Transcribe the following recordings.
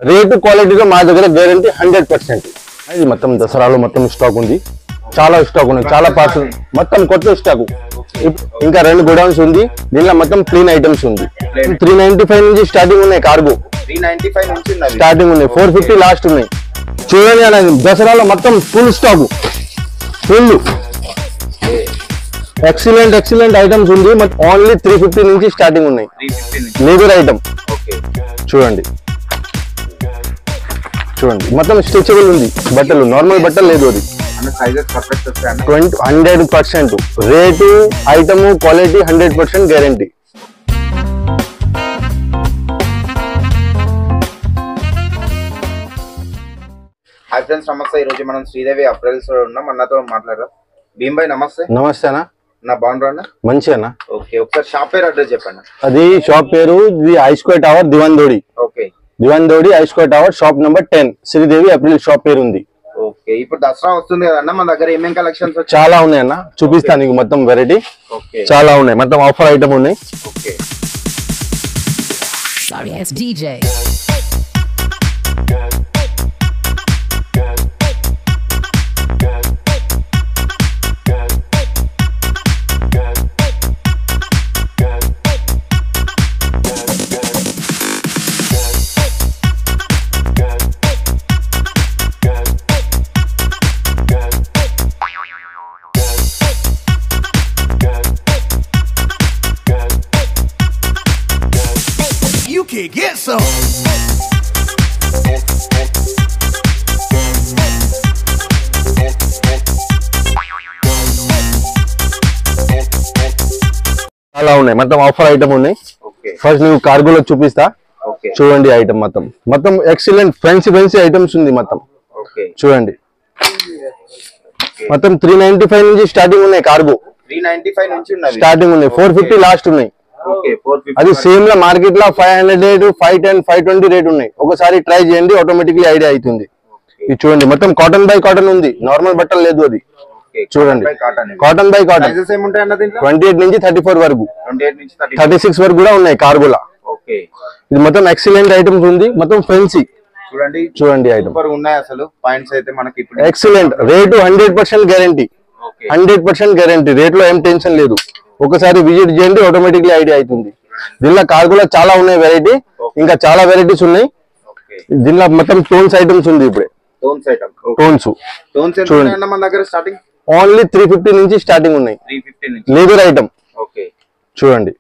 Rate క్వాలిటీలో మా దగ్గర గ్యారంటీ హండ్రెడ్ పర్సెంట్ ఇది మొత్తం దసరాలో మొత్తం స్టాక్ ఉంది చాలా స్టాక్ ఉన్నాయి చాలా పార్సల్ మొత్తం కొత్త స్టాక్ ఇంకా రెండు గోడౌన్స్ ఉంది దీనిలో మొత్తం క్లీన్ ఐటమ్స్ ఉంది త్రీ నైన్టీ ఫైవ్ నుంచి స్టార్టింగ్ ఉన్నాయి కార్గో త్రీ నైన్టీ ఫైవ్ నుంచి ఉన్నది స్టార్టింగ్ ఉన్నాయి ఫోర్ ఫిఫ్టీ లాస్ట్ ఉన్నాయి చూడండి అనేది దసరాలో మొత్తం full stock full excellent excellent items ఉంది ఓన్లీ త్రీ ఫిఫ్టీ నుంచి స్టార్టింగ్ ఉన్నాయి త్రీ ఫిఫ్టీ నుంచి లేదర్ ఐటమ్ ఓకే చూడండి చూడండి మొత్తం స్ట్రెచబుల్ ఉంది బట్టలు నార్మల్ బట్టలు లేదు అది అన్న సైజెస్ పర్ఫెక్ట్ వస్తాయి అన్న twenty hundred percent rate item quality hundred percent guarantee hi friends నమస్తే ఈ రోజు మనం శ్రీదేవి అప్రైల్స్ లో ఉన్నాం అన్నతో మాట్లాడదాం భీంబాయ్ నమస్తే నమస్తే అన్న నా బాగుండ్రా అన్న మంచి అన్న ఓకే ఒకసారి షాప్ పేరు అడ్రస్ చెప్పండి అది షాప్ పేరు ఇది ఐస్కో టవర్ దివాన్దోడి ఓకే దివాన్దోడి ఐస్కో tower shop number ten Sridevi April shop పేరు ఉంది ఓకే ఇప్పుడు దసరా వస్తుంది కదన్న మన దగ్గర ఏమేం కలెక్షన్స్ వచ్చాయి చాలా ఉన్నాయి అన్న చూపిస్తాను నీకు మొత్తం వెరైటీ ఓకే చాలా ఉన్నాయి మొత్తం ఆఫర్ ఐటమ్ ఉన్నాయి okay Sorry ass DJ. You can get some. చాలా ఉన్నాయి మొత్తం ఆఫర్ ఐటమ్ ఉన్నాయి ఓకే ఫస్ట్ నీకు కార్గోలో చూపిస్తా ఓకే చూడండి ఐటమ్ మొత్తం మొత్తం ఎక్సలెంట్ ఫ్యాన్సీ ఫ్యాన్సీ ఐటమ్స్ ఉంది మొత్తం ఓకే చూడండి మొత్తం త్రీ నైన్టీ ఫైవ్ నుంచి స్టార్టింగ్ ఉన్నాయి కార్గో త్రీ నైన్టీ ఫైవ్ నుంచి ఉన్నది స్టార్టింగ్ ఉన్నాయి ఫోర్ ఫిఫ్టీ లాస్ట్ ఉన్నాయి ఓకే ఫోర్ అది ఫిఫ్టీ సేమ్ లా మార్కెట్ లో five hundred rate five ten five twenty rate ఉన్నాయి ఒకసారి ట్రై చేయండి ఆటోమేటిక్లీ ఐడియా అవుతుంది ఇది చూడండి మొత్తం కాటన్ బై కాటన్ ఉంది నార్మల్ బట్టలు లేదు అది చూడండి cotton cotton by cotton sizes ఏముంటాయి అన్న దీంట్లో ట్వంటీ ఎయిట్ నుంచి థర్టీ ఫోర్ వరకు ట్వంటీ ఎయిట్ నుంచి థర్టీ థర్టీ సిక్స్ వరకు కూడా ఉన్నాయి కార్గోలా ఓకే ఇది మొత్తం ఎక్సలెంట్ ఐటమ్స్ ఉంది మొత్తం ఫెన్సీ చూడండి చూడండి ఐటమ్ సూపర్ ఉన్నాయి అసలు పాయింట్స్ అయితే మనకి ఇప్పుడు excellent rate hundred percent guarantee okay hundred percent guarantee rate లో ఏం టెన్షన్ లేదు ఒకసారి విజిట్ చేయండి ఆటోమేటిక్లీ ఐడియా అవుతుంది దీనిలో కార్గోలో చాలా ఉన్నాయి వెరైటీ ఇంకా చాలా వెరైటీస్ ఉన్నాయి ఓకే దీనిలో మొత్తం టోన్స్ ఐటమ్స్ ఉంది ఇప్పుడే టోన్స్ ఐటమ్ టోన్స్ టోన్స్ ఎంత చూడండి. ఉన్నాయన్న మన దగ్గర స్టార్టింగ్ ఓన్లీ త్రీ ఫిఫ్టీ నుంచి స్టార్టింగ్ ఉన్నాయి త్రీ ఫిఫ్టీ నుంచి లేదర్ ఐటమ్ ఓకే చూడండి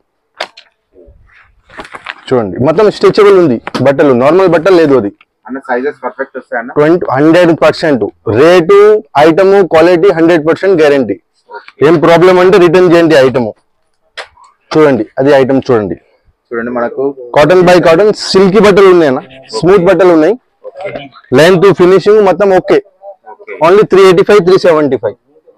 చూడండి మొత్తం స్ట్రెచబుల్ ఉంది బట్టలు నార్మల్ బట్టలు లేదు అది అన్న సైజెస్ పర్ఫెక్ట్ వస్తాయి అన్న twenty hundred percent rate item quality hundred percent guarantee ఏం ప్రాబ్లం అంటే రిటర్న్ చేయండి ఐటమ్ చూడండి అది ఐటమ్ చూడండి చూడండి మనకు కాటన్ బై కాటన్ సిల్కీ బట్టలు ఉన్నాయి అన్న స్మూత్ బట్టలు ఉన్నాయి లెంత్ ఫినిషింగ్ మొత్తం okay okay only three eighty five three seventy five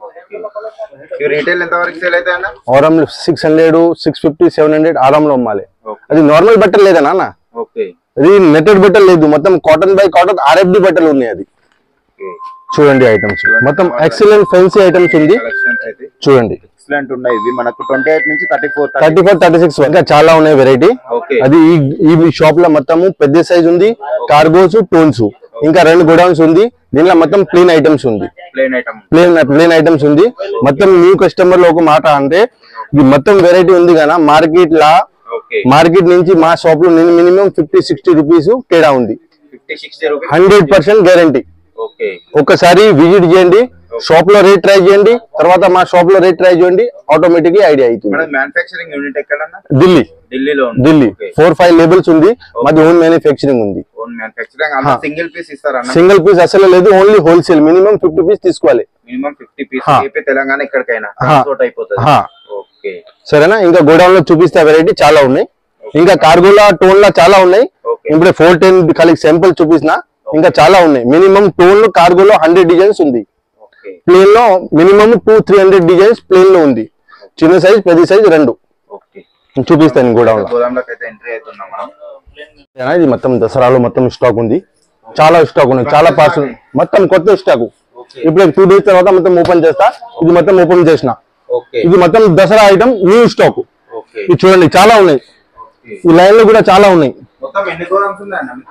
ఇవి రీటైల్ ఎంత వరకు సేల్ అయితే అన్న ఆరామ్ six hundred six fifty seven hundred ఆరాంలో అమ్మాలి ఓకే అది నార్మల్ బట్టలు లేదనా అన్న ఓకే అది నెట్టెడ్ బట్టలు లేదు మొత్తం కాటన్ బై కాటన్ ఆర్ఎఫ్డి బట్టలు ఉన్నాయి అది చూడండి ఐటమ్స్ మొత్తం ఎక్సలెంట్ ఫెన్సీ ఐటమ్స్ ఉంది కలెక్షన్స్ అయితే చూడండి ఎక్సలెంట్ ఉన్నాయి ఇవి మనకు ట్వంటీ ఎయిట్ నుంచి thirty four thirty four thirty six ఇంకా చాలా ఉన్నాయి వెరైటీ ఓకే అది ఈ ఈ షాప్ లో మొత్తము పెద్ద సైజ్ ఉంది కార్గోస్ టోన్స్ ఇంకా రెండు గోడౌన్స్ ఉంది దీనిలో మొత్తం ప్లేన్ ఐటమ్స్ ఉంది plain item plain plain items ఉంది మొత్తం న్యూ కస్టమర్ లో ఒక మాట అంటే ఇది మొత్తం వెరైటీ ఉంది కదా మార్కెట్ లా ఓకే మార్కెట్ నుంచి మా షాప్ లో మినిమం ఫిఫ్టీ సిక్స్టీ రూపీస్ తేడా ఉంది fifty sixty rupees hundred percent guarantee okay ఒకసారి విజిట్ చేయండి షాప్ లో రేట్ ట్రై చేయండి తర్వాత మా షాప్ లో రేట్ ట్రై చేయండి ఆటోమేటిక్లీ ఐడియా అవుతుంది మన మ్యానుఫాక్చరింగ్ యూనిట్ ఎక్కడన్నా ఢిల్లీ ఢిల్లీలో ఉంది Delhi okay four five labels ఉంది మాది ఓన్ మ్యానుఫ్యాక్చరింగ్ ఉంది ఓన్ మ్యానుఫాక్చరింగ్ అన్న సింగిల్ పీస్ ఇస్తారన్న సింగిల్ పీస్ అసలు లేదు only wholesale minimum fifty piece తీసుకోవాలి మినిమం ఫిఫ్టీ పీస్ హా. ఏపీ తెలంగాణ ఎక్కడికైనా హా. ట్రాన్స్పోర్ట్ అయిపోతుంది హా. ఓకే సరేనా ఇంకా గోడౌన్ లో చూపిస్తే వెరైటీ చాలా ఉన్నాయి ఇంకా కార్గోలా టోన్ లా చాలా ఉన్నాయి ఓకే ఇప్పుడే ఫోర్ టెన్ కలిగి శాంపుల్ చూపించిన ఇంకా చాలా ఉన్నాయి మినిమం టోన్ లో కార్గోలో హండ్రెడ్ డిజైన్స్ ఉంది ఓకే ప్లేన్ లో minimum two three hundred designs plain లో ఉంది చిన్న సైజ్ పెద్ద సైజ్ రెండు ఓకే చూపిస్తాను గోడౌన్ లో గోదాంలోకి అయితే ఎంట్రీ అవుతున్నాం మనం ఏనా, ఇది మొత్తం దసరాలో మొత్తం స్టాక్ ఉంది చాలా స్టాక్ ఉన్నాయి చాలా పార్సల్ మొత్తం కొత్త స్టాక్ ఇప్పుడు టూ డేస్ తర్వాత మొత్తం ఓపెన్ చేస్తా ఇది మొత్తం ఓపెన్ చేసిన ఓకే ఇది మొత్తం Dasara item new stock okay ఇది చూడండి చాలా ఉన్నాయి ఈ లైన్ లో కూడా చాలా ఉన్నాయి మొత్తం ఎన్ని గోదామ్స్ ఉన్నాయన్న మీకు?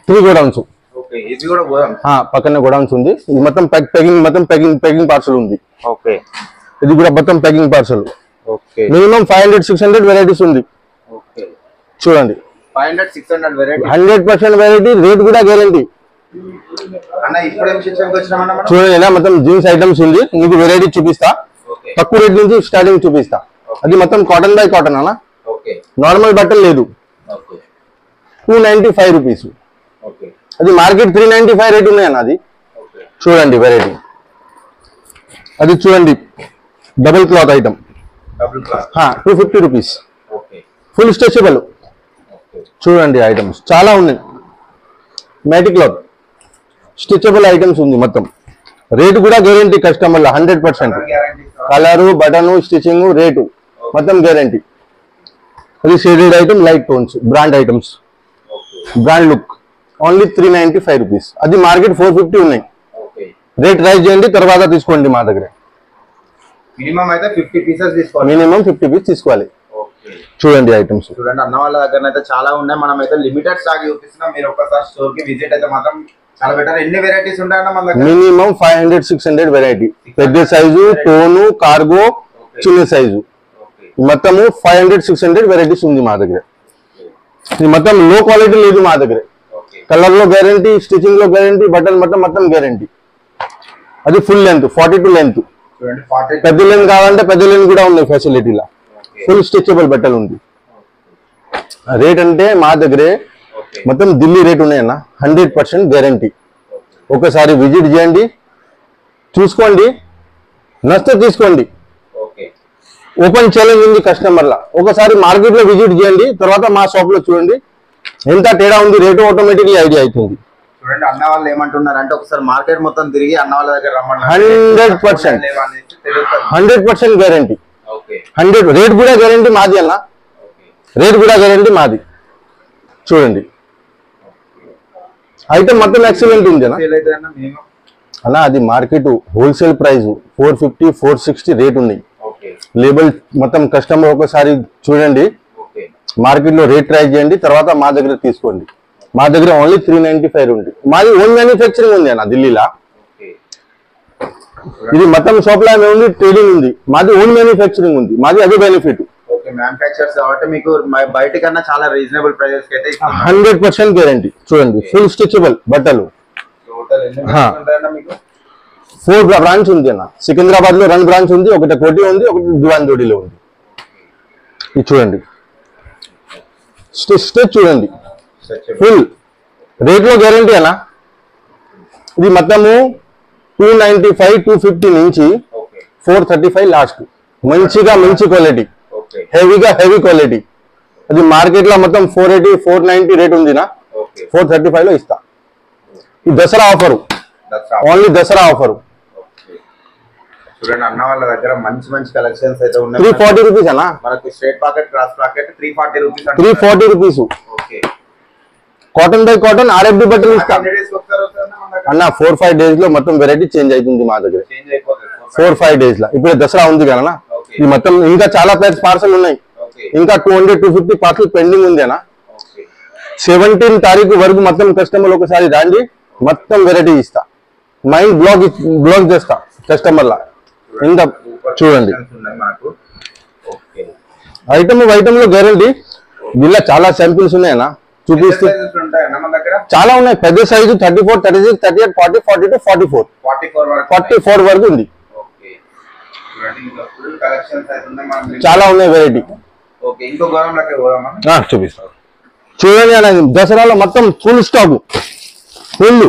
త్రీ గోడౌన్స్ ఓకే ఇది కూడా గోదాం పక్కన గోడౌన్స్ ఉంది ఇది మొత్తం ప్యాక్ ప్యాకింగ్ మొత్తం ప్యాకింగ్ ప్యాకింగ్ పార్సల్ ఉంది ఓకే ఇది కూడా మొత్తం packing parcel okay minimum five hundred six hundred varieties ఉంది ఓకే చూడండి five hundred six hundred variety hundred percent variety rate కూడా గ్యారంటీ అన్న ఇప్పుడు ఏం శిక్షణకి వచ్చినామన్నా మనం చూడండి ఇలా మొత్తం జీన్స్ ఐటమ్స్ ఉంది మీకు వెరైటీ చూపిస్తా ఓకే తక్కువ రేట్ నుంచి స్టార్టింగ్ చూపిస్తా అది మొత్తం కాటన్ బై కాటన్ అన్న ఓకే నార్మల్ బట్టలు లేదు okay two ninety five rupees okay అది market three ninety five rate ఉన్నాయి అన్న అది ఓకే చూడండి వెరైటీ అది చూడండి double cloth item double cloth two fifty rupees okay full stretchable okay చూడండి ఐటమ్స్ చాలా ఉన్నాయి మ్యాటి క్లాత్ స్టిచబుల్ ఐటమ్స్ ఉంది మొత్తం రేటు కూడా గ్యారంటీ కస్టమర్ల hundred percent guarantee colour button stitching rate మొత్తం గ్యారంటీ అది shaded item light tones brand items okay brand look only three ninety five rupees అది మార్కెట్ ఫోర్ ఫిఫ్టీ ఉన్నాయి ఓకే రేట్ రైజ్ చేయండి తర్వాత తీసుకోండి మా దగ్గర మినిమం అయితే ఫిఫ్టీ పీసెస్ తీసుకోవాలి మినిమం ఫిఫ్టీ పీస్ తీసుకోవాలి ఓకే చూడండి ఐటమ్స్ చూడండి అన్న వాళ్ళ దగ్గర అయితే చాలా ఉన్నాయి మనం అయితే లిమిటెడ్ స్టాక్ చూపిస్తున్నాం మీరు ఒక్కసారి స్టోర్ కి విజిట్ అయితే మాత్రం చాలా బెటర్ ఎన్ని వెరైటీస్ ఉంటాయన్న మన దగ్గర minimum five hundred six hundred variety పెద్ద సైజు టోను కార్గో చిన్న సైజు ఓకే మొత్తము five hundred six hundred varieties ఉంది మా దగ్గర ఇది మొత్తం లో క్వాలిటీ లేదు మా దగ్గర ఓకే కలర్ లో గ్యారంటీ స్టిచింగ్ లో గ్యారంటీ బటన్ మొత్తం మొత్తం గ్యారంటీ అది full length forty two length చూడండి ఫార్టీ పెద్ద లెంత్ కావాలంటే పెద్ద లెంత్ కూడా ఉన్నాయి ఫెసిలిటీలో ఓకే ఫుల్ స్టిచబుల్ బట్టలు ఉంది రేట్ అంటే మా దగ్గరే ఓకే మొత్తం ఢిల్లీ రేట్ ఉన్నాయన్న హండ్రెడ్ పర్సెంట్ గ్యారంటీ ఒకసారి విజిట్ చేయండి చూసుకోండి నచ్చితే తీసుకోండి ఓకే ఓపెన్ ఛాలెంజ్ ఉంది కస్టమర్ల ఒకసారి మార్కెట్ లో విజిట్ చేయండి తర్వాత మా షాప్ లో చూడండి ఎంత తేడా ఉంది రేటు ఆటోమేటిక్లీ ఐడియా అవుతుంది చూడండి అన్న వాళ్ళు ఏమంటున్నారు అంటే ఒకసారి మార్కెట్ మొత్తం తిరిగి అన్న వాళ్ళ దగ్గర రమ్మన్నారు 100%. లేవా అనేసి తెలుస్తుంది hundred percent guarantee okay hundred rate కూడా గ్యారంటీ మాది అన్న ఓకే రేట్ కూడా గ్యారంటీ మాది చూడండి ఐటమ్ మొత్తం ఎక్సలెంట్ ఉంది అన్న సేల్ అయితే అన్న మినిమం అన్న అది market wholesale price four fifty four sixty rate ఉన్నాయి ఓకే లేబుల్ మొత్తం కస్టమర్ ఒకసారి చూడండి ఓకే మార్కెట్ లో రేట్ ట్రై చేయండి తర్వాత మా దగ్గర తీసుకోండి మా దగ్గర ఓన్లీ త్రీ నైన్టీ ఫైవ్ ఉంది మాది ఓన్ మ్యానుఫ్యాక్చరింగ్ ఉంది అన్న ఢిల్లీలో ఓకే ఇది మొత్తం షాప్ లో ఉంది ట్రేడింగ్ ఉంది మాది ఓన్ మ్యానుఫ్యాక్చరింగ్ ఉంది మాది అదే బెనిఫిట్ ఓకే మ్యానుఫ్యాక్చర్స్ కాబట్టి మీకు మ- బయట కన్నా చాలా రీజనబుల్ ప్రైజెస్ కి అయితే ఇస్తున్నారు హండ్రెడ్ పర్సెంట్ గ్యారంటీ చూడండి ఫుల్ స్టిచబుల్ బట్టలు టోటల్ ఎన్ని హా. pieces ఉంటాయన్న మీకు ఫోర్ బ్రాంచ్ ఉంది అన్న సికింద్రాబాద్ లో రెండు బ్రాంచ్ ఉంది ఒకటి కోటి ఉంది ఒకటి దివాన్ జోడిలో ఉంది ఇది చూడండి స్టిచ్ స్టిచ్ చూడండి Stretchable. ఫుల్ రేట్ లో గ్యారంటీ అన్న ఇది మొత్తము two ninety five two fifty నుంచి okay four thirty five last మంచిగా మంచి క్వాలిటీ ఓకే హెవీగా హెవీ క్వాలిటీ అది మార్కెట్ లో మొత్తం four eighty four ninety rate ఉందినా ఓకే ఫోర్ థర్టీ ఫైవ్ లో ఇస్తా ఈ Dasara offer Dasara only Dasara offer okay. చూడండి అన్న వాళ్ళ దగ్గర మంచి మంచి కలెక్షన్స్ అయితే త్రీ ఉన్నాయి ఫార్టీ రూపీస్ అన్న మనకు straight pocket cross pocket three forty rupees three forty rupees okay cotton by cotton RFD బట్టలు ఇస్తా హండ్రెడ్ డేస్ ఒకసారి వస్తుందన్న మన దగ్గర అన్న ఫోర్ ఫైవ్ డేస్ లో మొత్తం వెరైటీ చేంజ్ అవుతుంది మా దగ్గర చేంజ్ అయిపోతుంది ఫోర్ ఫైవ్ డేస్ లో ఇప్పుడు దసరా ఉంది కదా ఓకే ఈ మొత్తం ఇంకా చాలా ప్యాక్స్ పార్సల్ ఉన్నాయి ఓకే ఇంకా two hundred two fifty parcel pending ఉంది అన్న ఓకే సెవెంటీన్ తారీఖు వరకు మొత్తం కస్టమర్ ఒకసారి రండి మొత్తం వెరైటీ ఇస్తా మైండ్ బ్లాగ్ బ్లాగ్ చేస్తా కస్టమర్ల ఇంకా చూడండి Collections ఉన్నాయి మనకు ఓకే ఐటమ్ ఐటమ్ లో గ్యారంటీ దీనిలో చాలా శాంపిల్స్ ఉన్నాయన్నా చూపిస్తే సైజెస్ ఉంటాయన్న మన దగ్గర చాలా ఉన్నాయి పెద్ద size thirty four thirty six thirty eight forty forty two forty four forty four వరకు ఫార్టీ ఫోర్ వరకు ఉంది ఓకే చూడండి ఇంకా ఫుల్ కలెక్షన్స్ అయితే ఉన్నాయి మనం చాలా ఉన్నాయి వెరైటీ ఓకే ఇంకో గోడంలోకి పోదామా చూపిస్తా చూడండి అన్న దసరాలో మొత్తం full stock full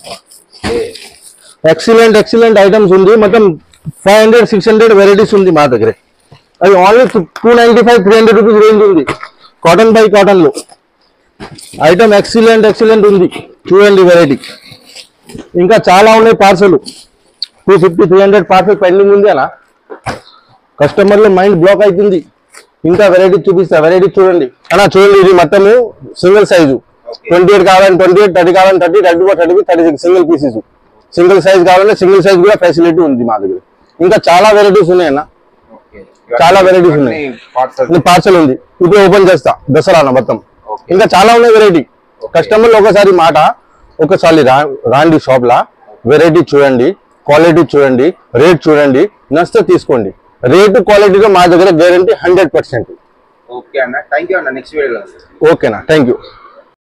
excellent excellent items ఉంది మొత్తం five hundred six hundred varieties ఉంది మా దగ్గర అది only two ninety five three hundred rupees range ఉంది కాటన్ బై కాటన్ లో ఐటమ్ ఎక్సలెంట్ ఎక్సలెంట్ ఉంది చూడండి వెరైటీ ఇంకా చాలా ఉన్నాయి parcel two fifty three hundred parcel pending ఉంది అలా కస్టమర్లో మైండ్ బ్లాక్ అవుతుంది ఇంకా వెరైటీ చూపిస్తా వెరైటీ చూడండి అన్నా చూడండి ఇది మొత్తము single size Okay. Twenty eight కావాలని ట్వంటీ ఎయిట్ థర్టీ కావాలని thirty thirty four thirty thirty six single pieces single size కావాలంటే సింగిల్ సైజ్ కూడా ఫెసిలిటీ ఉంది మా దగ్గర ఇంకా చాలా వెరైటీస్ ఉన్నాయన్న ఓకే చాలా varieties ఉన్నాయి. పార్సల్ ఇది పార్సల్ ఉంది ఇప్పుడు ఓపెన్ చేస్తా దసరా అన్న మొత్తం ఓకే ఇంకా చాలా ఉన్నాయి వెరైటీ కస్టమర్లు ఒకసారి మాట ఒకసారి రా రాండి షాప్లా వెరైటీ చూడండి క్వాలిటీ చూడండి రేట్ చూడండి నచ్చితే తీసుకోండి రేటు క్వాలిటీలో మా దగ్గర గ్యారంటీ హండ్రెడ్ పర్సెంట్ ఓకే అన్న థ్యాంక్ యూ అన్న నెక్స్ట్ వీడియోలో ఓకేనా థ్యాంక్ యూ